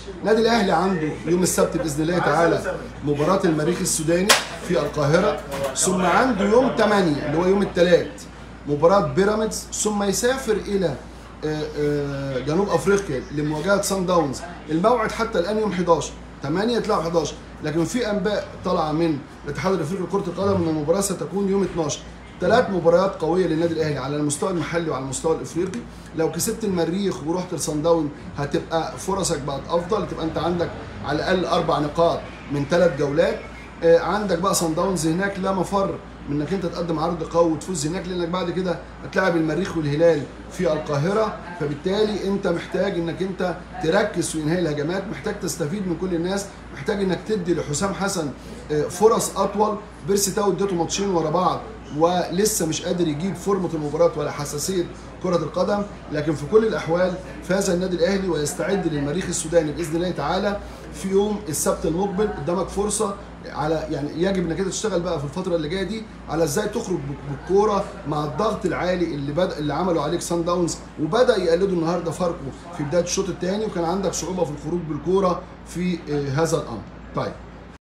النادي الاهلي عنده يوم السبت باذن الله تعالى مباراه المريخ السوداني في القاهره ثم عنده يوم 8 اللي هو يوم الثلاث مباراه بيراميدز ثم يسافر الى آه، آه، جنوب افريقيا لمواجهه سان داونز الموعد حتى الان يوم 11 8 يطلعوا 11 لكن في انباء طالعه من الاتحاد الافريقي لكره القدم ان المباراه ستكون يوم 12 ثلاث مباريات قويه للنادي الاهلي على المستوى المحلي وعلى المستوى الافريقي لو كسبت المريخ ورحت لصن داون هتبقى فرصك بقت افضل تبقى انت عندك على الاقل اربع نقاط من ثلاث جولات آه، عندك بقى صن داونز هناك لا مفر من انك انت تقدم عرض قوي وتفوز هناك لانك بعد كده هتلاعب المريخ والهلال في القاهره فبالتالي انت محتاج انك انت تركز في انهاء الهجمات محتاج تستفيد من كل الناس محتاج انك تدي لحسام حسن آه، فرص اطول بيرسي تاو اديته ماتشين ورا بعض ولسه مش قادر يجيب فورمه المباراه ولا حساسيه كره القدم لكن في كل الاحوال فاز النادي الاهلي ويستعد للمريخ السوداني باذن الله تعالى في يوم السبت المقبل قدامك فرصه على يعني يجب انك انت تشتغل بقى في الفتره اللي جايه دي على ازاي تخرج بالكوره مع الضغط العالي اللي بدا اللي عمله عليك سان داونز وبدا يقلدوا النهارده فاركو في بدايه الشوط الثاني وكان عندك صعوبه في الخروج بالكوره في آه، هذا الامر. طيب